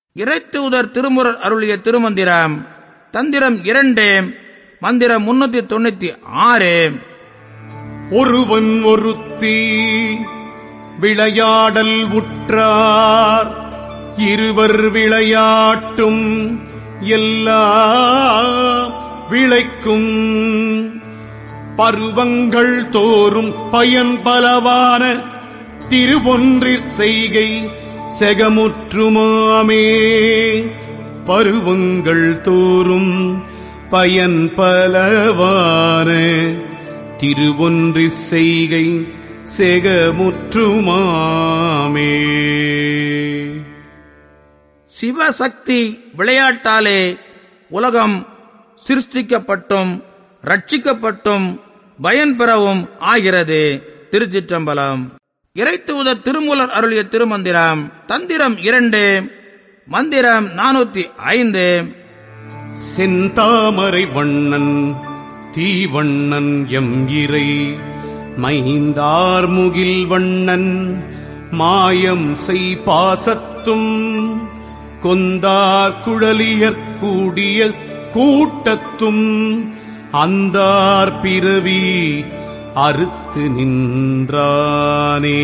இறைத்தூதர் திருமுறர் அருளிய திருமந்திரம் தந்திரம் இரண்டு மந்திரம் முன்னூத்தி தொண்ணூத்தி ஆறு ஒருவன் ஒருத்தி விளையாடல் உற்றார் இருவர் விளையாட்டும் எல்லா விளைக்கும் பருவங்கள் தோறும் பயன் பலவான திருவொன்றிற் செய்கை செகமுற்றுமாமே பருவங்கள் தோறும் பயன் பலவான திருவொன்றி செய்கை செகமுற்றுமாமே சிவசக்தி விளையாட்டாலே உலகம் சிருஷ்டிக்கப்பட்டும் ரட்சிக்கப்பட்டும் பயன் பெறவும் ஆகிறது திருச்சிற்றம்பலம் இறைத்தூதர் திருமூலர் அருளிய திருமந்திரம் தந்திரம் இரண்டு மந்திரம் நானூத்தி ஐந்து செந்தாமரை வண்ணன் தீவண்ணன் எம் இறை மைந்தார் முகில் வண்ணன் மாயம் செய் பாசத்தும் கொந்தார் குழலியற் கூடிய கூட்டத்தும் அந்தார் பிறவி அறுத்து நின்றானே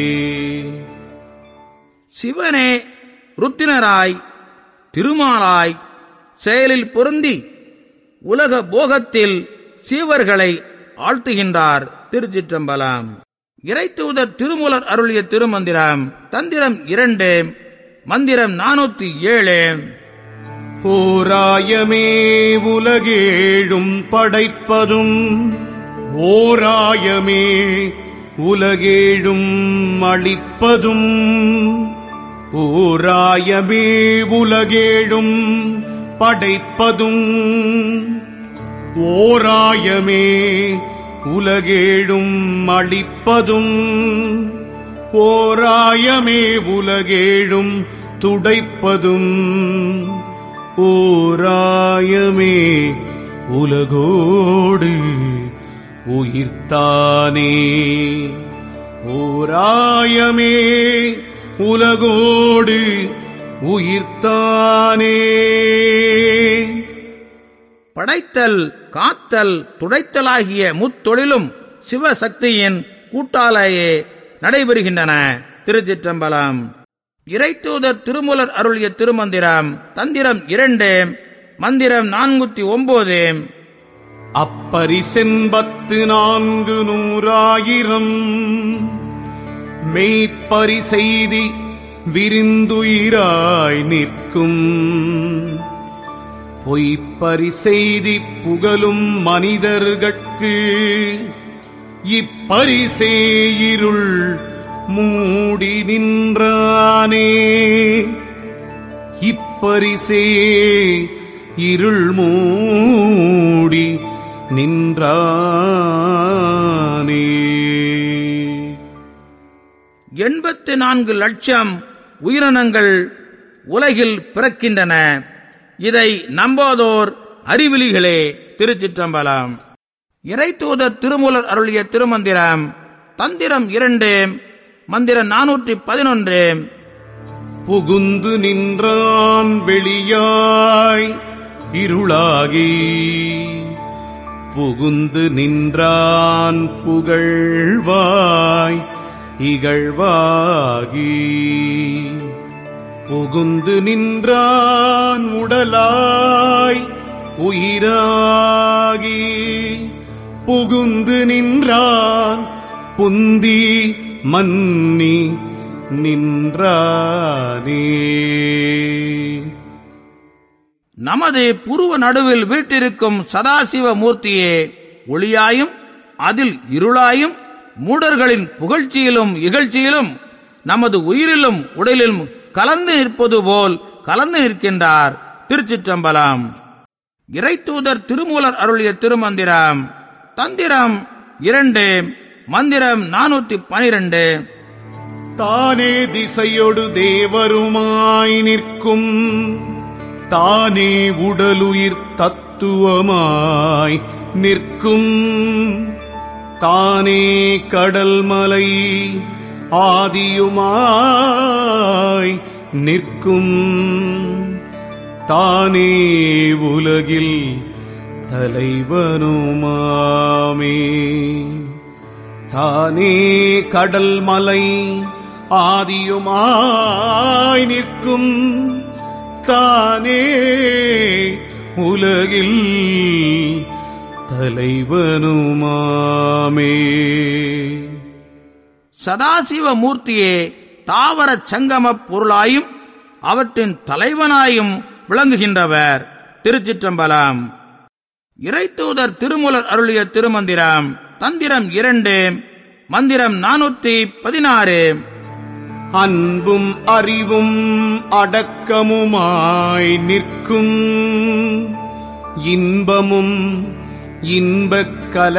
சிவனே ருத்தினராய் திருமாலாய் செயலில் பொருந்தி உலக போகத்தில் சீவர்களை ஆழ்த்துகின்றார் திருச்சிற்றம்பலம் இறைத்தூதர் திருமூலர் அருளிய திருமந்திரம் தந்திரம் இரண்டு மந்திரம் நானூத்தி ஏழு ஓராயமே உலகேழும் படைப்பதும் ஓராயமே உலகேழும் அளிப்பதும் ஓராயமே உலகேழும் படைப்பதும் ஓராயமே உலகேழும் அளிப்பதும் ஓராயமே உலகேழும் துடைப்பதும் ஓராயமே உலகோடு உயிர்த்தானே ஓராயமே உலகோடு உயிர்த்தானே படைத்தல் காத்தல் துடைத்தலாகிய முத்தொழிலும் சிவசக்தியின் கூட்டாலேயே நடைபெறுகின்றன திருச்சிற்றம்பலம் இறைத்தூதர் திருமூலர் அருளிய திருமந்திரம் தந்திரம் இரண்டு மந்திரம் நான்குத்தி ஒன்பது அப்பரிசென்பத்து நான்கு நூறாயிரம் மெய்ப்பரி செய்தி விரிந்துயிராய் நிற்கும் பொய்ப்பரி செய்தி புகழும் மனிதர்கட்கு இப்பரிசே இருள் மூடி நின்றானே இப்பரிசே இருள் மூடி நின்றானே எண்பத்து நான்கு லட்சம் உயிரினங்கள் உலகில் பிறக்கின்றன இதை நம்பாதோர் அறிவிலிகளே திருச்சிற்றம்பலம் இறைத்தூதர் திருமூலர் அருளிய திருமந்திரம் தந்திரம் இரண்டு மந்திரம் நானூற்றி பதினொன்று புகுந்து நின்றான் வெளியாய் இருளாகி புகுந்து நின்றான் புகழ்வாய் இகழ்வாகி புகுந்து நின்றான் உடலாய் உயிராகி புகுந்து நின்றான் புந்தி மன்னி நின்றானே நமது புருவ நடுவில் வீட்டிருக்கும் சதாசிவ மூர்த்தியே ஒளியாயும் அதில் இருளாயும் மூடர்களின் புகழ்ச்சியிலும் இகழ்ச்சியிலும் நமது உயிரிலும் உடலிலும் கலந்து நிற்பது போல் கலந்து நிற்கின்றார் திருச்சிற்றம்பலம் இறைத்தூதர் திருமூலர் அருளிய திருமந்திரம் தந்திரம் இரண்டு மந்திரம் நானூத்தி பனிரெண்டு தானே திசையொடு தேவருமாய் நிற்கும் தானே உடலுயிர் தத்துவமாய் நிற்கும் தானே கடல் மலை ஆதியுமாய் நிற்கும் தானே உலகில் தலைவனுமாமே தானே கடல் மலை ஆதியுமாய் நிற்கும் தானே உலகில் தலைவனுமாமே சதாசிவ மூர்த்தியே தாவர சங்கம பொருளாயும் அவற்றின் தலைவனாயும் விளங்குகின்றவர் திருச்சிற்றம்பலம் இறைத்தூதர் திருமுலர் அருளிய திருமந்திரம் தந்திரம் இரண்டு மந்திரம் நானூத்தி பதினாறு அன்பும் அறிவும் அடக்கமுமாய் நிற்கும் இன்பமும் இன்பக்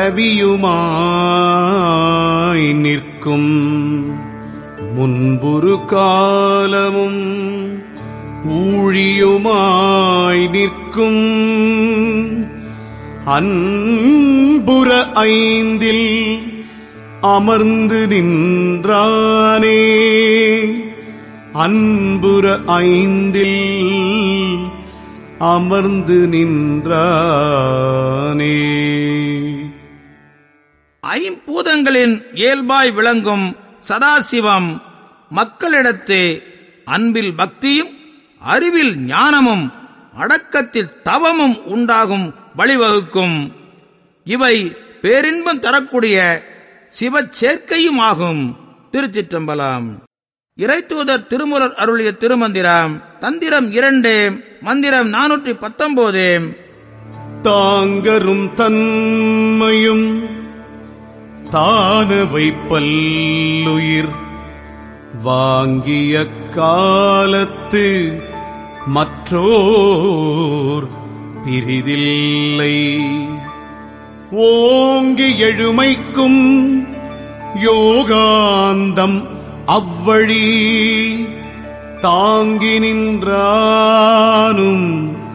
கலவியுமாய் நிற்கும் முன்புரு காலமும் ஊழியுமாய் நிற்கும் அன்புற ஐந்தில் அமர்ந்து நின்றானே அன்புற ஐந்தில் அமர்ந்து நின்றானே ஐம்பூதங்களின் இயல்பாய் விளங்கும் சதாசிவம் மக்களிடத்து அன்பில் பக்தியும் அறிவில் ஞானமும் அடக்கத்தில் தவமும் உண்டாகும் வழிவகுக்கும் இவை பேரின்பம் தரக்கூடிய சிவச் சேர்க்கையுமாகும் திருச்சிற்றம்பலம் இறைத்தூதர் திருமுலர் அருளிய திருமந்திரம் தந்திரம் இரண்டு மந்திரம் நானூற்றி பத்தொன்பது தாங்கரும் தன்மையும் தானவை பல்லுயிர் வாங்கிய காலத்து மற்றோர் பிரிதில்லை ஓங்கி எழுமைக்கும் யோகாந்தம் அவ்வழி தாங்கி நின்றானும்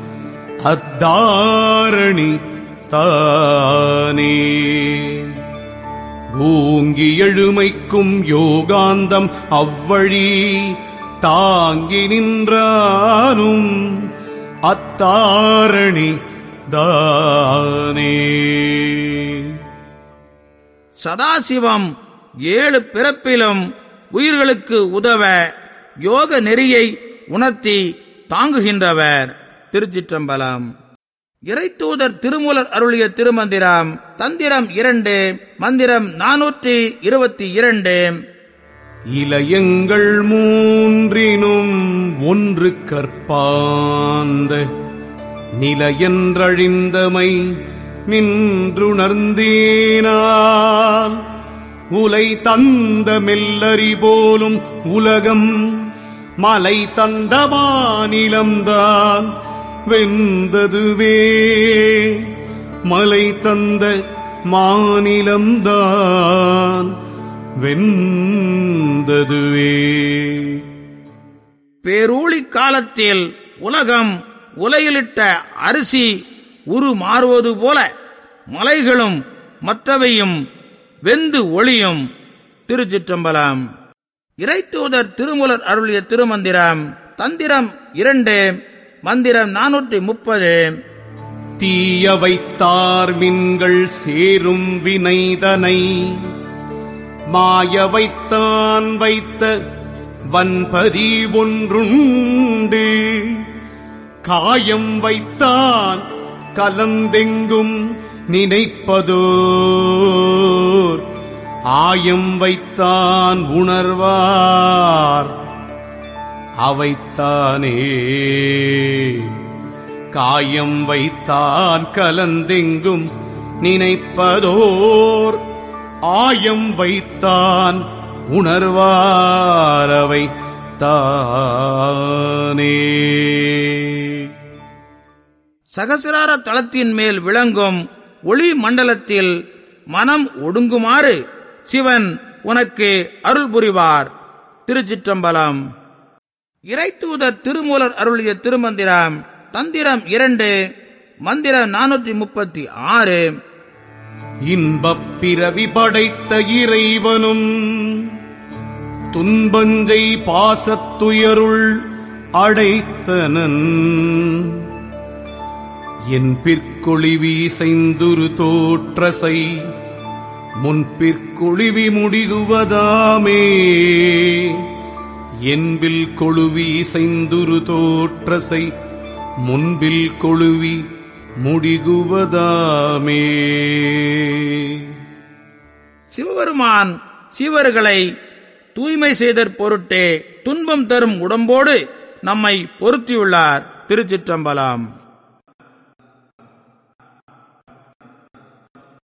அத்தாரணி தானே ஓங்கி எழுமைக்கும் யோகாந்தம் அவ்வழி தாங்கி நின்றானும் அத்தாரணி தானே சதாசிவம் ஏழு பிறப்பிலும் உயிர்களுக்கு உதவ யோக நெறியை உணர்த்தி தாங்குகின்றவர் திருச்சிற்றம்பலம் இறைத்தூதர் திருமூலர் அருளிய திருமந்திரம் தந்திரம் இரண்டு மந்திரம் நானூற்றி இருபத்தி இரண்டு இளையங்கள் மூன்றினும் ஒன்று கற்பாந்த நிலையன்றழிந்தமை நின்றுணர்ந்தேனான் உலை தந்த மெல்லரி போலும் உலகம் மலை தந்த மாநிலம்தான் வெந்ததுவே மலை தந்த மாநிலம்தான் வெந்ததுவே பேரூழி காலத்தில் உலகம் உலையிலிட்ட அரிசி உரு மாறுவது போல மலைகளும் மற்றவையும் வெந்து ஒளியும் திருச்சிற்றம்பலம் இறைத்தூதர் திருமுலர் அருளிய திருமந்திரம் தந்திரம் இரண்டு மந்திரம் நானூற்றி முப்பது தீய வைத்தார் மின்கள் சேரும் வினைதனை மாய வைத்தான் வைத்த வன்பதி ஒன்றுண்டு காயம் வைத்தான் கலந்தெங்கும் நினைப்பதோர் ஆயம் வைத்தான் உணர்வார் அவைத்தானே காயம் வைத்தான் கலந்தெங்கும் நினைப்பதோர் ஆயம் வைத்தான் உணர்வாரவை தானே சகசிரார தளத்தின் மேல் விளங்கும் ஒளி மண்டலத்தில் மனம் ஒடுங்குமாறு சிவன் உனக்கு அருள் புரிவார் திருச்சிற்றம்பலம் இறைத்தூதர் திருமூலர் அருளிய திருமந்திரம் தந்திரம் இரண்டு மந்திரம் நானூற்றி முப்பத்தி ஆறு இன்பப் பிறவி படைத்த இறைவனும் துன்பஞ்சை பாசத்துயருள் அடைத்தனன் என் பிற்கொழிவி செய்துரு தோற்றசை முன்பிற்கொழிவி முடிகுவதாமே என்பில் கொழுவி செய்துரு தோற்றசை முன்பில் கொழுவி முடிகுவதாமே சிவபெருமான் சீவர்களை தூய்மை செய்தற் பொருட்டே துன்பம் தரும் உடம்போடு நம்மை பொருத்தியுள்ளார் திருச்சிற்றம்பலம்